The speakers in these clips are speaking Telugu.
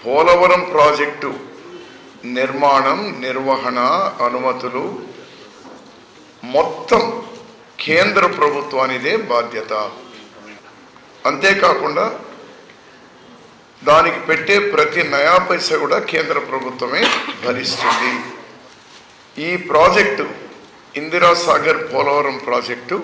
పోలవరం ప్రాజెక్టు నిర్మాణం నిర్వహణ అనుమతులు మొత్తం కేంద్ర ప్రభుత్వానిదే బాధ్యత అంతేకాకుండా దానికి పెట్టే ప్రతి నయా పైసా కూడా కేంద్ర ప్రభుత్వమే భరిస్తుంది ఈ ప్రాజెక్టు ఇందిరా సాగర్ పోలవరం ప్రాజెక్టు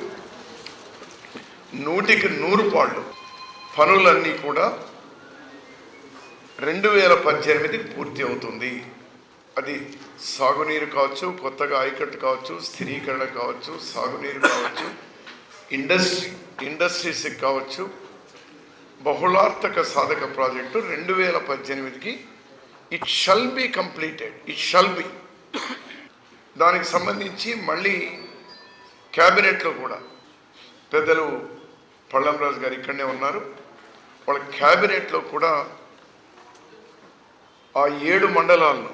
నూటికి నూరు పాళ్ళు పనులన్నీ కూడా రెండు వేల పద్దెనిమిది పూర్తి అవుతుంది అది సాగునీరు కావచ్చు కొత్తగా ఆయకట్టు కావచ్చు స్థిరీకరణ కావచ్చు సాగునీరు కావచ్చు ఇండస్ట్రీ ఇండస్ట్రీస్కి కావచ్చు బహుళార్థక సాధక ప్రాజెక్టు రెండు వేల పద్దెనిమిదికి it shall be completed it shall be దానికి సంబంధించి మళ్ళీ క్యాబినెట్లో కూడా పెద్దలు పళ్ళంరాజు గారు ఇక్కడనే ఉన్నారు వాళ్ళ క్యాబినెట్లో కూడా ఆ ఏడు మండలాలను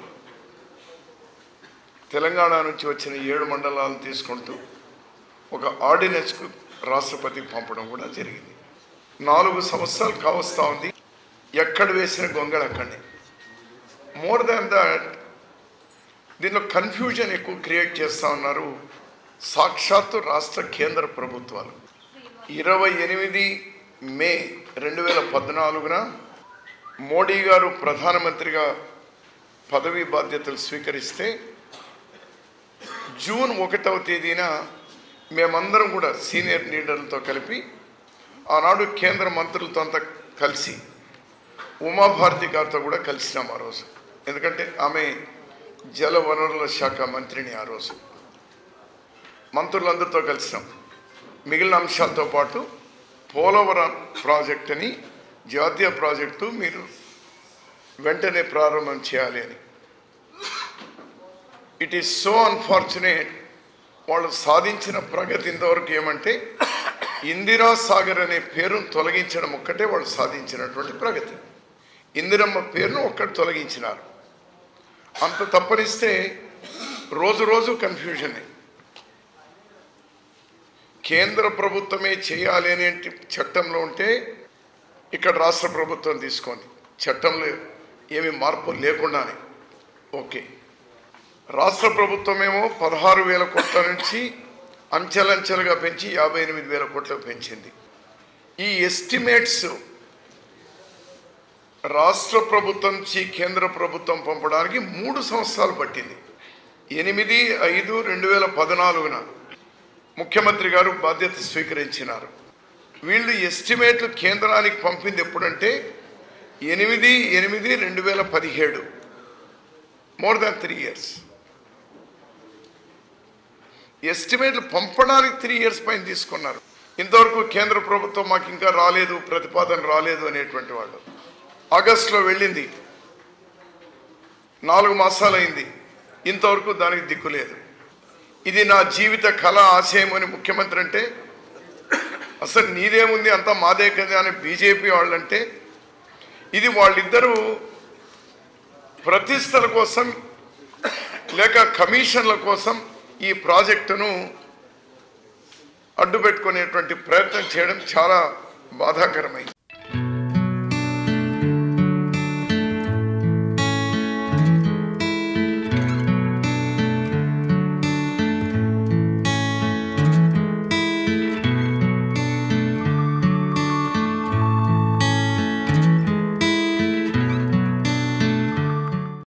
తెలంగాణ నుంచి వచ్చిన ఏడు మండలాలను తీసుకుంటూ ఒక ఆర్డినెన్స్కు రాష్ట్రపతికి పంపడం కూడా జరిగింది నాలుగు సంవత్సరాలు కావస్తా ఉంది ఎక్కడ వేసిన గొంగళ అక్కడనే మోర్ దాన్ దాట్ దీనిలో కన్ఫ్యూజన్ ఎక్కువ క్రియేట్ చేస్తా ఉన్నారు సాక్షాత్తు రాష్ట్ర కేంద్ర ప్రభుత్వాలు ఇరవై ఎనిమిది మే రెండు వేల పద్నాలుగున మోడీ గారు ప్రధానమంత్రిగా పదవీ బాధ్యతలు స్వీకరిస్తే జూన్ ఒకటవ తేదీన మేమందరం కూడా సీనియర్ లీడర్లతో కలిపి ఆనాడు కేంద్ర మంత్రులతో అంతా కలిసి ఉమాభారతి గారితో కూడా కలిసినాం ఆ రోజు ఎందుకంటే ఆమె జల వనరుల శాఖ మంత్రిని ఆ రోజు మంత్రులందరితో కలిసినాం మిగిలిన అంశాలతో పాటు పోలవరం ప్రాజెక్టుని జాతీయ ప్రాజెక్టు మీరు వెంటనే ప్రారంభం చేయాలి అని ఇట్ ఈస్ సో అన్ఫార్చునేట్ వాళ్ళు సాధించిన ప్రగతి ఇంతవరకు ఏమంటే ఇందిరా సాగర్ అనే పేరును తొలగించడం ఒక్కటే వాళ్ళు సాధించినటువంటి ప్రగతి ఇందిరమ్మ పేరును ఒక్కటి తొలగించినారు అంత తప్పనిస్తే రోజు రోజు కన్ఫ్యూజనే కేంద్ర ప్రభుత్వమే చేయాలి అనే చట్టంలో ఉంటే ఇక్కడ రాష్ట్ర ప్రభుత్వం తీసుకోండి చట్టంలో ఏమి మార్పు లేకుండానే ఓకే రాష్ట్ర ప్రభుత్వమేమో పదహారు వేల కోట్ల నుంచి అంచెలంచెలుగా పెంచి యాభై ఎనిమిది వేల కోట్లకు పెంచింది ఈ ఎస్టిమేట్స్ రాష్ట్ర ప్రభుత్వం నుంచి కేంద్ర ప్రభుత్వం పంపడానికి మూడు సంవత్సరాలు పట్టింది ఎనిమిది ఐదు రెండు వేల పద్నాలుగున ముఖ్యమంత్రి గారు బాధ్యత స్వీకరించినారు వీళ్ళు ఎస్టిమేట్లు కేంద్రానికి పంపింది ఎప్పుడంటే ఎనిమిది ఎనిమిది రెండు వేల పదిహేడు మోర్ దాన్ త్రీ ఇయర్స్ ఎస్టిమేట్లు పంపడానికి త్రీ ఇయర్స్ పైన తీసుకున్నారు ఇంతవరకు కేంద్ర ప్రభుత్వం మాకు ఇంకా రాలేదు ప్రతిపాదన రాలేదు అనేటువంటి వాళ్ళు ఆగస్టులో వెళ్ళింది నాలుగు మాసాలైంది ఇంతవరకు దానికి దిక్కు లేదు ఇది నా జీవిత కళ ఆశయం అని ముఖ్యమంత్రి అంటే అసలు నీదేముంది అంతా మాదే కదా అని బీజేపీ వాళ్ళంటే ఇది వాళ్ళిద్దరూ ప్రతిష్టల కోసం లేక కమిషన్ల కోసం ఈ ప్రాజెక్టును అడ్డుపెట్టుకునేటువంటి ప్రయత్నం చేయడం చాలా బాధాకరమైంది